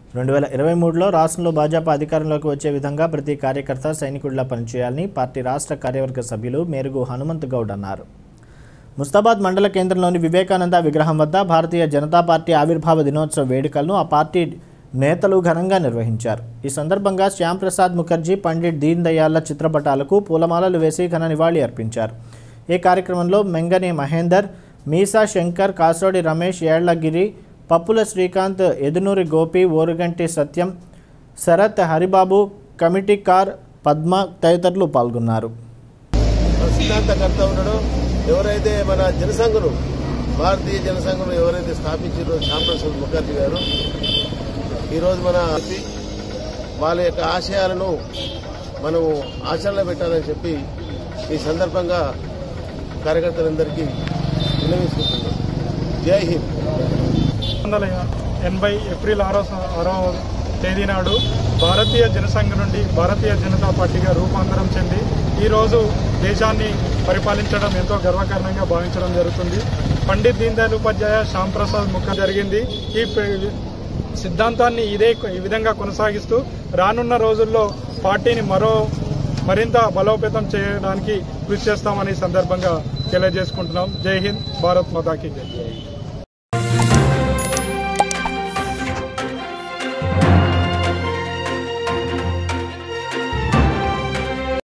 రెండు వేల ఇరవై మూడులో రాష్ట్రంలో భాజపా అధికారంలోకి వచ్చే విధంగా ప్రతి కార్యకర్త సైనికుడిలా పనిచేయాలని పార్టీ రాష్ట్ర కార్యవర్గ సభ్యులు మేరుగు హనుమంత్ గౌడ్ అన్నారు ముస్తాబాద్ మండల కేంద్రంలోని వివేకానంద విగ్రహం వద్ద భారతీయ జనతా పార్టీ ఆవిర్భావ దినోత్సవ వేడుకలను ఆ పార్టీ నేతలు ఘనంగా నిర్వహించారు ఈ సందర్భంగా శ్యామ్ ప్రసాద్ ముఖర్జీ పండిట్ దీన్ దయాళ్ల చిత్రపటాలకు పూలమాలలు వేసి ఘన నివాళి అర్పించారు ఈ కార్యక్రమంలో మెంగని మహేందర్ మీసా శంకర్ కాసోడి రమేష్ ఏళ్లగిరి పప్పుల శ్రీకాంత్ ఎదునూరి గోపి ఓరుగంటి సత్యం శరత్ హరిబాబు కమిటీ కార్ పద్మ తదితరులు పాల్గొన్నారు సిద్ధాంతకర్త ఉన్నాడో ఎవరైతే మన జనసంఘను భారతీయ జనసంఘను ఎవరైతే స్థాపించారో శ్యాంప్రసాద్ ముఖర్జీ గారు ఈరోజు మన వాళ్ళ యొక్క ఆశయాలను మనం ఆచరణలో పెట్టాలని చెప్పి ఈ సందర్భంగా కార్యకర్తలందరికీ విన్నవించుకుంటున్నాం జై హింద్ వందల ఎనభై ఏప్రిల్ ఆరో స- ఆరో తేదీ నాడు భారతీయ జనసంఘ నుండి భారతీయ జనతా పార్టీగా రూపాంతరం చెంది ఈరోజు దేశాన్ని పరిపాలించడం ఎంతో గర్వకారణంగా భావించడం జరుగుతుంది పండిత్ దీన్ దయాళ్ ఉపాధ్యాయ శ్యామ్ ప్రసాద్ ముఖ జరిగింది ఈ ప్ర- సిద్ధాంతాన్ని ఇదే ఈ విధంగా కొనసాగిస్తూ రానున్న రోజుల్లో పార్టీని మరో మరింత బలోపేతం చేయడానికి కృషి చేస్తామని ఈ సందర్భంగా తెలియజేసుకుంటున్నాం జై హింద్ భారత్ మాతాకి జై